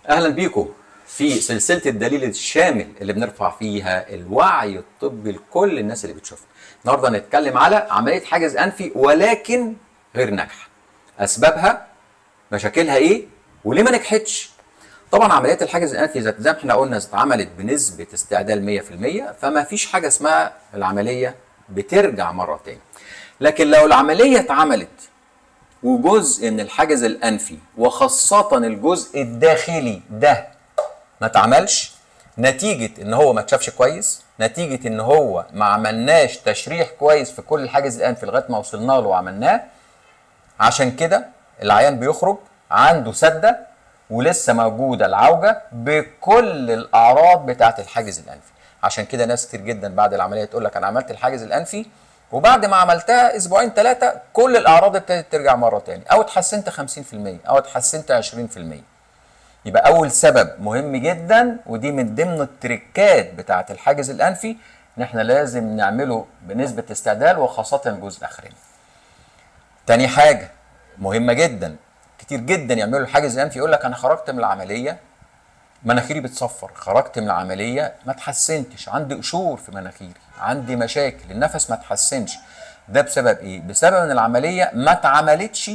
اهلا بيكم في سلسله الدليل الشامل اللي بنرفع فيها الوعي الطبي لكل الناس اللي بتشوفنا. النهارده هنتكلم على عمليه حاجز انفي ولكن غير ناجحه. اسبابها مشاكلها ايه وليه ما نجحتش؟ طبعا عمليات الحاجز الانفي زي ما احنا قلنا اتعملت بنسبه استعدال 100% فما فيش حاجه اسمها العمليه بترجع مره تاني. لكن لو العمليه اتعملت وجزء من الحاجز الانفي وخاصه الجزء الداخلي ده ما اتعملش نتيجه ان هو ما اتشافش كويس نتيجه ان هو ما عملناش تشريح كويس في كل الحاجز الانفي لغايه ما وصلنا له وعملناه عشان كده العيان بيخرج عنده سده ولسه موجوده العوجه بكل الاعراض بتاعه الحاجز الانفي عشان كده ناس كتير جدا بعد العمليه تقول لك انا عملت الحاجز الانفي وبعد ما عملتها اسبوعين ثلاثه كل الاعراض ابتدت ترجع مره تاني او اتحسنت 50% او اتحسنت 20% يبقى اول سبب مهم جدا ودي من ضمن التريكات بتاعه الحاجز الانفي ان احنا لازم نعمله بنسبه استعدال وخاصه الجزء الاخراني تاني حاجه مهمه جدا كتير جدا يعملوا الحاجز الانفي يقول لك انا خرجت من العمليه مناخيري بتصفر خرجت من العمليه ما اتحسنتش عندي قشور في مناخيري عندي مشاكل النفس ما اتحسنش ده بسبب ايه بسبب ان العمليه ما اتعملتش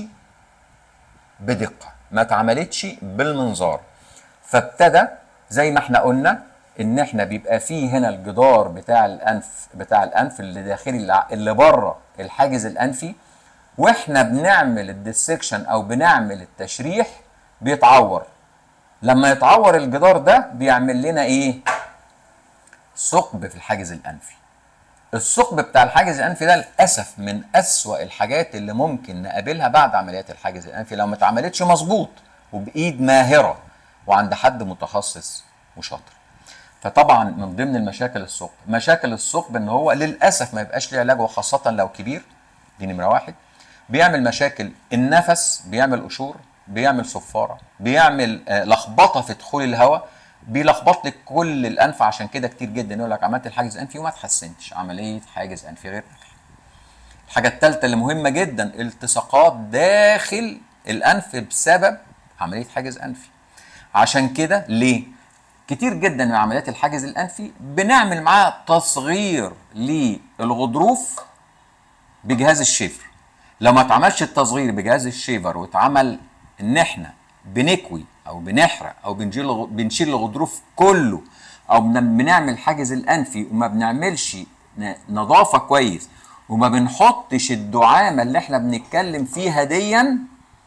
بدقه ما اتعملتش بالمنظار فابتدى زي ما احنا قلنا ان احنا بيبقى فيه هنا الجدار بتاع الانف بتاع الانف اللي داخلي اللي بره الحاجز الانفي واحنا بنعمل الديسكشن او بنعمل التشريح بيتعور لما يتعور الجدار ده بيعمل لنا ايه ثقب في الحاجز الانفي الثقب بتاع الحاجز الانفي ده للاسف من اسوا الحاجات اللي ممكن نقابلها بعد عمليات الحاجز الانفي لو ما اتعملتش مظبوط وبايد ماهره وعند حد متخصص وشاطر فطبعا من ضمن المشاكل الثقب مشاكل الثقب ان هو للاسف ما يبقاش ليه علاج وخاصه لو كبير دي نمره واحد بيعمل مشاكل النفس بيعمل قشور بيعمل صفاره بيعمل آه لخبطه في دخول الهواء بيلخبط لك كل الانف عشان كده كتير جدا يقول لك عملت الحاجز الانفي وما اتحسنتش عمليه حاجز انفي غير ناجحه. الحاجه الثالثه اللي مهمه جدا التصاقات داخل الانف بسبب عمليه حاجز انفي. عشان كده ليه؟ كتير جدا من عمليات الحاجز الانفي بنعمل معاه تصغير للغضروف بجهاز الشيفر. لو ما اتعملش التصغير بجهاز الشيفر واتعمل ان احنا بنكوي او بنحرق او بنشيل بنشيل الغضروف كله او بنعمل حاجز الانفي وما بنعملش نظافه كويس وما بنحطش الدعامه اللي احنا بنتكلم فيها ديا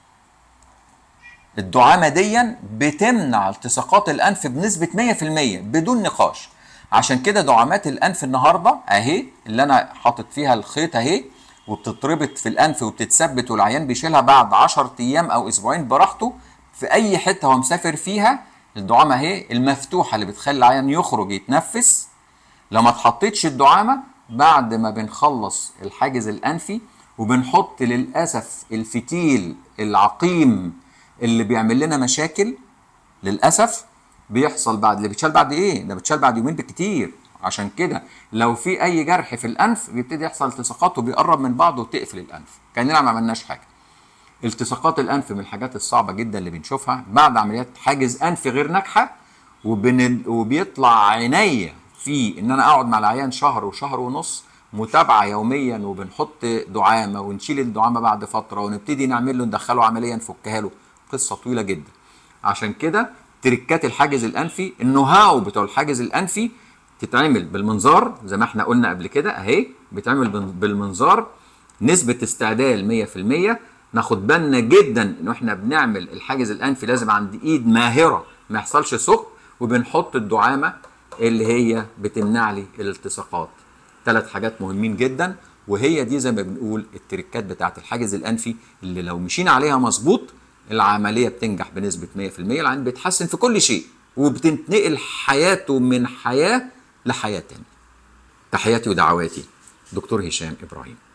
الدعامه ديا بتمنع التصاقات الانف بنسبه 100% بدون نقاش عشان كده دعامات الانف النهارده اهي اللي انا حاطط فيها الخيط اهي وبتتربط في الانف وبتتثبت والعيان بيشيلها بعد 10 ايام او اسبوعين براحته في اي حته هو مسافر فيها الدعامه اهي المفتوحه اللي بتخلي العيان يخرج يتنفس لو ما اتحطتش الدعامه بعد ما بنخلص الحاجز الانفي وبنحط للاسف الفتيل العقيم اللي بيعمل لنا مشاكل للاسف بيحصل بعد اللي بيتشال بعد ايه؟ ده بيتشال بعد يومين بالكتير عشان كده لو في اي جرح في الانف بيبتدي يحصل التصاقات وبيقرب من بعض وتقفل الانف كاننا ما عملناش حاجه التصاقات الانف من الحاجات الصعبه جدا اللي بنشوفها بعد عمليات حاجز انف غير ناجحه وبن... وبيطلع عينيا في ان انا اقعد مع العيان شهر وشهر ونص متابعه يوميا وبنحط دعامه ونشيل الدعامه بعد فتره ونبتدي نعمل له ندخله عمليه نفكها له قصه طويله جدا عشان كده تركات الحاجز الانفي النو هاو بتوع الحاجز الانفي تتعمل بالمنظار زي ما احنا قلنا قبل كده اهي بتعمل بالمنظار نسبه استعدال 100% ناخد بالنا جدا ان احنا بنعمل الحاجز الانفي لازم عند ايد ماهره ما يحصلش ثقب وبنحط الدعامه اللي هي بتمنع لي الالتصاقات ثلاث حاجات مهمين جدا وهي دي زي ما بنقول التركات بتاعه الحاجز الانفي اللي لو مشينا عليها مظبوط العمليه بتنجح بنسبه 100% العين بيتحسن في كل شيء وبتنتقل حياته من حياه لحياه تانية تحياتي ودعواتي دكتور هشام ابراهيم